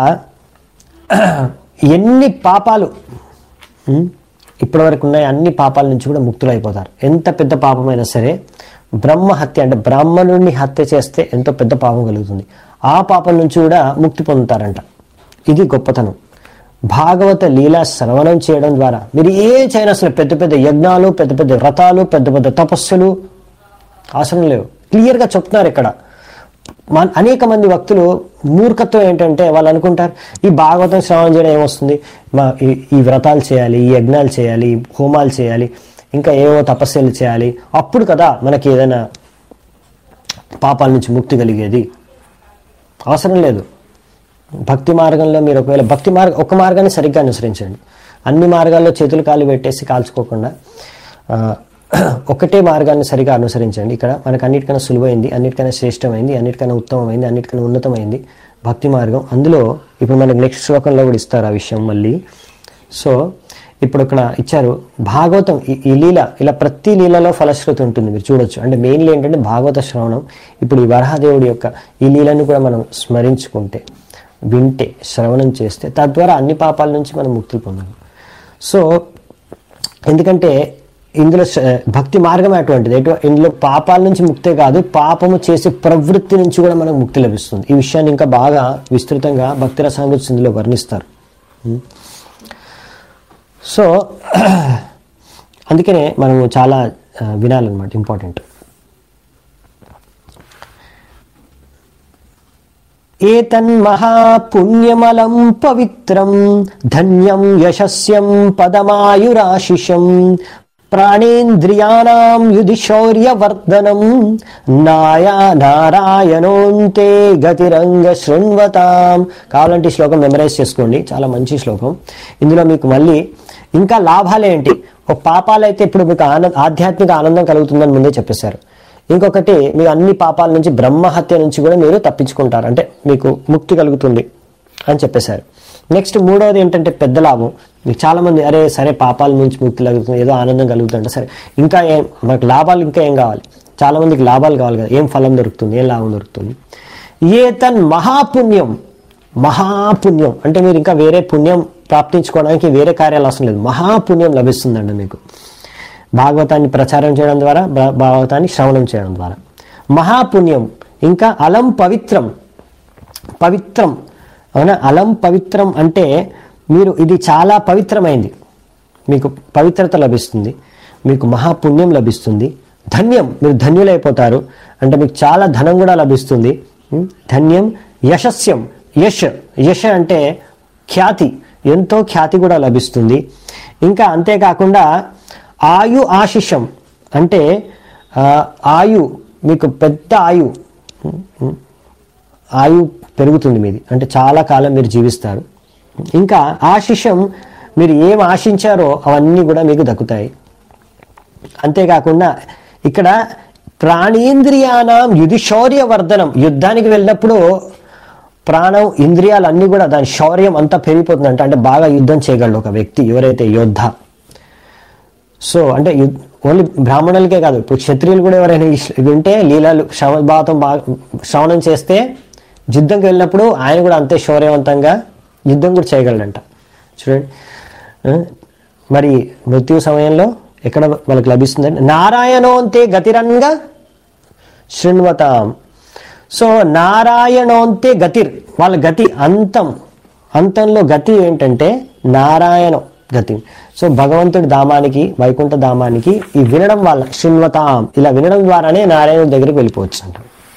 ఎన్ని పాపాలు ఉం, ఇప్పటివరకు ఉన్నాయి అన్ని పాపాల నుంచి కూడా ముక్తులైపోతారు ఎంత పెద్ద పాపమైనా సరే బ్రహ్మ హత్య అంటే బ్రాహ్మణుడిని హత్య చేస్తే ఎంతో పెద్ద పాపం కలుగుతుంది ఆ పాపం నుంచి కూడా ముక్తి పొందుతారంట ఇది గొప్పతనం భాగవత లీలా శ్రవణం చేయడం ద్వారా మీరు ఏం చేయను అసలు పెద్ద పెద్ద యజ్ఞాలు పెద్ద పెద్ద వ్రతాలు పెద్ద పెద్ద తపస్సులు అవసరం లేవు క్లియర్గా చెప్తున్నారు ఇక్కడ మన అనేక మంది భక్తులు మూర్ఖత్వం ఏంటంటే వాళ్ళు అనుకుంటారు ఈ భాగవతం శ్రవణం చేయడం ఏమొస్తుంది మా ఈ- ఈ వ్రతాలు చేయాలి ఈ యజ్ఞాలు చేయాలి ఈ హోమాలు చేయాలి ఇంకా ఏవో తపస్సులు చేయాలి అప్పుడు కదా మనకి ఏదైనా పాపాల నుంచి ముక్తి కలిగేది అవసరం లేదు భక్తి మార్గంలో మీరు ఒకవేళ భక్తి మార్గం ఒక మార్గాన్ని సరిగ్గా అనుసరించండి అన్ని మార్గాల్లో చేతులు కాలు పెట్టేసి కాల్చుకోకుండా ఆ, ఒకటే మార్గాన్ని సరిగా అనుసరించండి ఇక్కడ మనకు అన్నిటికన్నా సులువైంది అన్నిటికన్నా శ్రేష్టమైంది అన్నిటికన్నా ఉత్తమమైంది అన్నిటికన్నా ఉన్నతమైంది భక్తి మార్గం అందులో ఇప్పుడు మనకు నెక్స్ట్ శ్లోకంలో కూడా ఇస్తారు ఆ విషయం మళ్ళీ సో ఇప్పుడు ఇక్కడ ఇచ్చారు భాగవతం ఈ- ఈ లీల ఇలా ప్రతి లీలలో ఫలశ్రుతి ఉంటుంది మీరు చూడొచ్చు అంటే మెయిన్లీ ఏంటంటే భాగవత శ్రవణం ఇప్పుడు ఈ వరహదేవుడి యొక్క ఈ లీలను కూడా మనం స్మరించుకుంటే వింటే శ్రవణం చేస్తే తద్వారా అన్ని పాపాల నుంచి మనం ముక్తి పొందాలి సో ఎందుకంటే ఇందులో శ- భక్తి మార్గం అటువంటిది ఎటు ఇందులో పాపాల నుంచి ముక్తే కాదు పాపము చేసే ప్రవృత్తి నుంచి కూడా మనకు ముక్తి లభిస్తుంది ఈ విషయాన్ని ఇంకా బాగా విస్తృతంగా భక్తి రసాంగతి ఇందులో వర్ణిస్తారు సో అందుకనే మనము చాలా ఆ, వినాలన్నమాట ఇంపార్టెంట్ ఏతన్మహాపుణ్యమలం పవిత్రం ధన్యం యశస్యం పదమాయురాశిషం ప్రాణేంద్రియాణం యుధి శౌర్యవర్ధనం నాయా నారాయణోంతే గతిరంగ శృణ్వతాం కావాలంటే ఈ శ్లోకం మెమరైజ్ చేసుకోండి చాలా మంచి శ్లోకం ఇందులో మీకు మళ్ళీ ఇంకా లాభాలేంటి ఒక పాపాలైతే ఇప్పుడు మీకు ఆనంద ఆధ్యాత్మిక ఆనందం కలుగుతుందని ముందే చెప్పేశారు ఇంకొకటి మీ అన్ని పాపాల నుంచి బ్రహ్మహత్య నుంచి కూడా మీరు తప్పించుకుంటారు అంటే మీకు ముక్తి కలుగుతుంది అని చెప్పేశారు నెక్స్ట్ మూడవది ఏంటంటే పెద్ద లాభం మీకు చాలా మంది అరే సరే పాపాల నుంచి ముక్తి కలుగుతుంది ఏదో ఆనందం కలుగుతుందంటే సరే ఇంకా ఏం మనకు లాభాలు ఇంకా ఏం కావాలి చాలా మందికి లాభాలు కావాలి కదా ఏం ఫలం దొరుకుతుంది ఏం లాభం దొరుకుతుంది ఏ తన్ మహాపుణ్యం మహాపుణ్యం అంటే మీరు ఇంకా వేరే పుణ్యం ప్రాప్తించుకోవడానికి వేరే కార్యాలు అవసరం లేదు మహాపుణ్యం లభిస్తుందండి మీకు భాగవతాన్ని ప్రచారం చేయడం ద్వారా భా- భాగవతాన్ని శ్రవణం చేయడం ద్వారా మహాపుణ్యం ఇంకా అలం పవిత్రం పవిత్రం అవునా అలం పవిత్రం అంటే మీరు ఇది చాలా పవిత్రమైంది మీకు పవిత్రత లభిస్తుంది మీకు మహాపుణ్యం లభిస్తుంది ధన్యం మీరు ధన్యులైపోతారు అంటే మీకు చాలా ధనం కూడా లభిస్తుంది ఉం? ధన్యం యశస్యం యశ్ యశ అంటే ఖ్యాతి ఎంతో ఖ్యాతి కూడా లభిస్తుంది ఇంకా అంతేకాకుండా ఆయు ఆశిషం అంటే ఆ, ఆయు మీకు పెద్ద ఆయు ఆయు పెరుగుతుంది మీది అంటే చాలా కాలం మీరు జీవిస్తారు ఇంకా ఆశిషం మీరు ఏం ఆశించారో అవన్నీ కూడా మీకు దక్కుతాయి అంతేకాకుండా ఇక్కడ ప్రాణేంద్రియానం యుధి శౌర్యవర్ధనం యుద్ధానికి వెళ్ళినప్పుడు ప్రాణం ఇంద్రియాలు అన్నీ కూడా దాని శౌర్యం అంతా పెరిగిపోతుందంట అంటే బాగా యుద్ధం చేయగలడు ఒక వ్యక్తి ఎవరైతే యోద్ధ సో అంటే యు- ఓన్లీ బ్రాహ్మణులకే కాదు ఇప్పుడు క్షత్రియులు కూడా ఎవరైనా ఇష్- వింటే లీలలు శ్రవణభాతం బాగా శ్రవణం చేస్తే యుద్ధంకి వెళ్ళినప్పుడు ఆయన కూడా అంతే శౌర్యవంతంగా యుద్ధం కూడా చేయగలడంట చూడండి ఆ, మరి మృత్యు సమయంలో ఎక్కడ మనకు లభిస్తుందంటే నారాయణోంతే గతిరంగా శృణ్వతాం సో నారాయణోంతే గతిర్ వాళ్ళ గతి అంతం అంతంలో గతి ఏంటంటే నారాయణం గతి సో భగవంతుడి ధామానికి వైకుంఠ ధామానికి ఈ వినడం వల్ల శృణ్వతాం ఇలా వినడం ద్వారానే నారాయణుడి దగ్గరికి వెళ్ళిపోవచ్చు అంట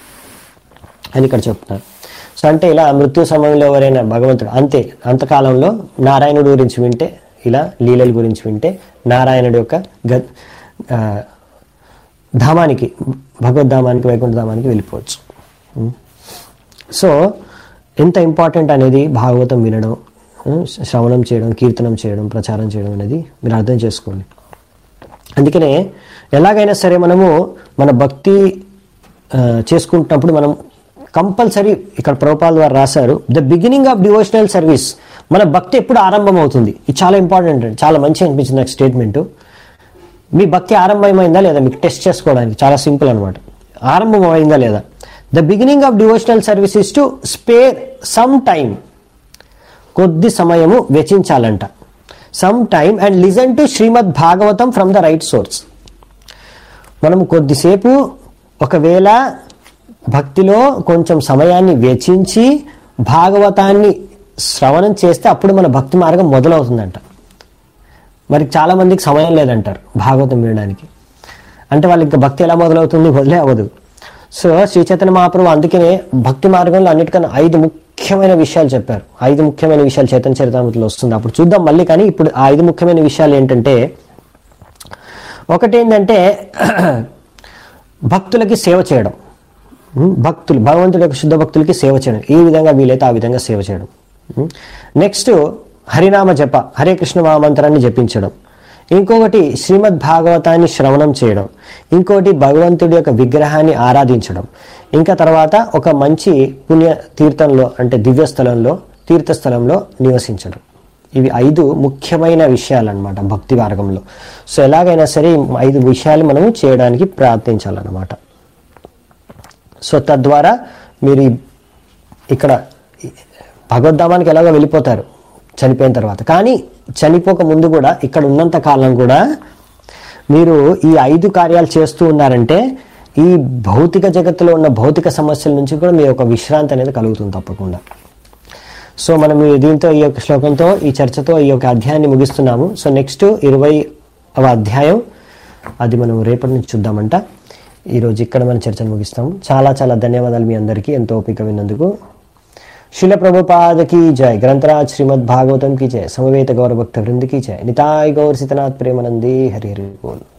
అని ఇక్కడ చెప్తున్నారు సో అంటే ఇలా మృత్యు సమయంలో ఎవరైనా భగవంతుడు అంతే అంతకాలంలో నారాయణుడి గురించి వింటే ఇలా లీలల గురించి వింటే నారాయణుడి యొక్క గ ఆ, ధామానికి భగవద్ధామానికి వైకుంఠ ధామానికి వెళ్ళిపోవచ్చు ఉం. సో ఎంత ఇంపార్టెంట్ అనేది భాగవతం వినడం ఉం, శ్రవణం చేయడం కీర్తనం చేయడం ప్రచారం చేయడం అనేది మీరు అర్థం చేసుకోండి అందుకనే ఎలాగైనా సరే మనము మన భక్తి ఆ, చేసుకుంటున్నప్పుడు మనం కంపల్సరీ ఇక్కడ ప్రభుపాల ద్వారా రాశారు the beginning of devotional service మన భక్తి ఎప్పుడు ఆరంభం అవుతుంది ఇది చాలా ఇంపార్టెంట్ అండి చాలా మంచి అనిపించింది నాకు స్టేట్మెంట్ మీ భక్తి ఆరంభమైందా లేదా మీకు టెస్ట్ చేసుకోవడానికి చాలా సింపుల్ అనమాట ఆరంభం అయిందా లేదా the beginning of devotional service is to spare some time కొద్ది సమయము వెచ్చించాలంట some time and listen to Shrimad Bhagavatam from the right source మనం కొద్దిసేపు ఒకవేళ భక్తిలో కొంచెం సమయాన్ని వెచ్చించి భాగవతాన్ని శ్రవణం చేస్తే అప్పుడు మన భక్తి మార్గం మొదలవుతుందంట మరి చాలా మందికి సమయం లేదంటారు భాగవతం వినడానికి అంటే వాళ్ళకి ఇంకా భక్తి ఎలా మొదలవుతుంది వదిలే అవ్వదు సో శ్రీ చైతన్య మహాప్రభు అందుకనే భక్తి మార్గంలో అన్నిటికన్నా ఐదు ముఖ్యమైన విషయాలు చెప్పారు ఐదు ముఖ్యమైన విషయాలు చైతన్య చరితామృతిలో వస్తుంది అప్పుడు చూద్దాం మళ్ళీ కానీ ఇప్పుడు ఆ ఐదు ముఖ్యమైన విషయాలు ఏంటంటే ఒకటి ఏంటంటే భక్తులకి సేవ చేయడం ఉం? భక్తులు భగవంతుడి యొక్క శుద్ధ భక్తులకి సేవ చేయడం ఏ విధంగా వీలైతే ఆ విధంగా సేవ చేయడం ఉం? నెక్స్ట్ హరినామ జప హరే కృష్ణ మహామంత్రాన్ని జపించడం ఇంకొకటి శ్రీమద్ భాగవతాన్ని శ్రవణం చేయడం ఇంకోటి భగవంతుడి యొక్క విగ్రహాన్ని ఆరాధించడం ఇంకా తర్వాత ఒక మంచి పుణ్య తీర్థంలో అంటే దివ్య స్థలంలో తీర్థస్థలంలో నివసించడం ఇవి ఐదు ముఖ్యమైన విషయాలు అనమాట భక్తి మార్గంలో సో ఎలాగైనా సరే ఈ ఐదు విషయాలు మనము చేయడానికి ప్రార్థించాలన్నమాట సో తద్వారా మీరు ఈ- ఇక్కడ ఈ భగవద్ధామానికి ఎలాగో వెళ్ళిపోతారు చనిపోయిన తర్వాత కానీ చనిపోక ముందు కూడా ఇక్కడ ఉన్నంత కాలం కూడా మీరు ఈ ఐదు కార్యాలు చేస్తూ ఉన్నారంటే ఈ భౌతిక జగత్తులో ఉన్న భౌతిక సమస్యల నుంచి కూడా మీ యొక్క విశ్రాంతి అనేది కలుగుతుంది తప్పకుండా సో మనం ఈ దీంతో ఈ యొక్క శ్లోకంతో ఈ చర్చతో ఈ యొక్క అధ్యాయాన్ని ముగిస్తున్నాము సో నెక్స్ట్ ఇరవై అధ్యాయం అది మనం రేపటి నుంచి చూద్దామంట ఈరోజు ఇక్కడ మన చర్చను ముగిస్తాము చాలా చాలా ధన్యవాదాలు మీ అందరికీ ఎంతో ఓపిక విన్నందుకు शिल प्रभुपाद की जय ग्रंथराज श्रीमद् भागवतम की जय समवेत गौर भक्त वृंद की जय निताय गौर सितनाथ प्रेमानंदी हरि हरि बोल